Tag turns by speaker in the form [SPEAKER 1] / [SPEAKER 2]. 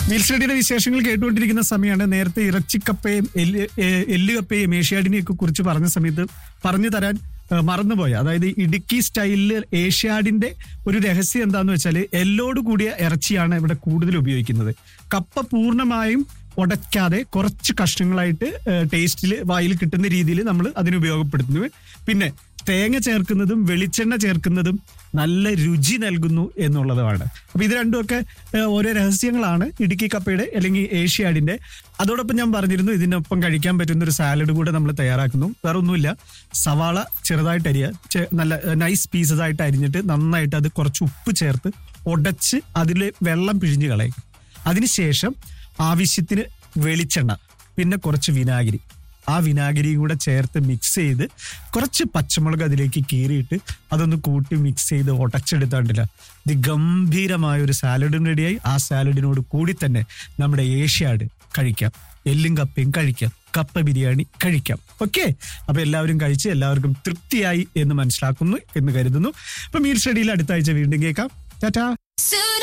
[SPEAKER 1] മീൽസ്റ്റഡിയുടെ വിശേഷങ്ങൾ കേട്ടുകൊണ്ടിരിക്കുന്ന സമയമാണ് നേരത്തെ ഇറച്ചിക്കപ്പയും എല്ല് ഏ- എല്ലുകപ്പയും ഏഷ്യാഡിനെയൊക്കെ കുറിച്ച് പറഞ്ഞ സമയത്ത് പറഞ്ഞു തരാൻ ഏ, മറന്നുപോയ അതായത് ഇടുക്കി സ്റ്റൈലിൽ ഏഷ്യാഡിന്റെ ഒരു രഹസ്യം എന്താന്ന് വെച്ചാൽ എല്ലോട് കൂടിയ ഇറച്ചിയാണ് ഇവിടെ കൂടുതൽ ഉപയോഗിക്കുന്നത് കപ്പ പൂർണ്ണമായും ഉടയ്ക്കാതെ കുറച്ച് കഷ്ണങ്ങളായിട്ട് ടേസ്റ്റിൽ വായിൽ കിട്ടുന്ന രീതിയിൽ നമ്മൾ അതിന് ഉപയോഗപ്പെടുത്തുന്നു പിന്നെ തേങ്ങ ചേർക്കുന്നതും വെളിച്ചെണ്ണ ചേർക്കുന്നതും നല്ല രുചി നൽകുന്നു എന്നുള്ളതുമാണ് അപ്പൊ ഇത് രണ്ടുമൊക്കെ ഏഹ്, ഓരോ രഹസ്യങ്ങളാണ് ഇടുക്കി കപ്പയുടെ അല്ലെങ്കിൽ ഏഷ്യാഡിന്റെ അതോടൊപ്പം ഞാൻ പറഞ്ഞിരുന്നു ഇതിനൊപ്പം കഴിക്കാൻ പറ്റുന്ന ഒരു സാലഡ് കൂടെ നമ്മൾ തയ്യാറാക്കുന്നു വേറെ ഒന്നുമില്ല സവാള ചെറുതായിട്ട് അരിയുക ചെ- നല്ല നൈസ് പീസസ് ആയിട്ട് അരിഞ്ഞിട്ട് നന്നായിട്ട് അത് കുറച്ച് ഉപ്പ് ചേർത്ത് ഉടച്ച് അതിൽ വെള്ളം പിഴിഞ്ഞ് കളയും അതിനുശേഷം ആവശ്യത്തിന് വെളിച്ചെണ്ണ പിന്നെ കുറച്ച് വിനാഗിരി ആ വിനാഗിരിയും കൂടെ ചേർത്ത് മിക്സ് ചെയ്ത് കുറച്ച് പച്ചമുളക് അതിലേക്ക് കീറിയിട്ട് അതൊന്ന് കൂട്ടി മിക്സ് ചെയ്ത് ഉടച്ചെടുത്താണ്ടില്ല ഇത് ഗംഭീരമായ ഒരു സാലഡും റെഡിയായി ആ സാലഡിനോട് കൂടി തന്നെ നമ്മുടെ ഏഷ്യാഡ് കഴിക്കാം എല്ലും കപ്പയും കഴിക്കാം കപ്പ ബിരിയാണി കഴിക്കാം ഓക്കെ അപ്പൊ എല്ലാവരും കഴിച്ച് എല്ലാവർക്കും തൃപ്തിയായി എന്ന് മനസ്സിലാക്കുന്നു എന്ന് കരുതുന്നു അപ്പൊ മീൽ സ്റ്റഡിയിൽ അടുത്ത ആഴ്ച വീണ്ടും കേൾക്കാം ടാറ്റാ
[SPEAKER 2] Soon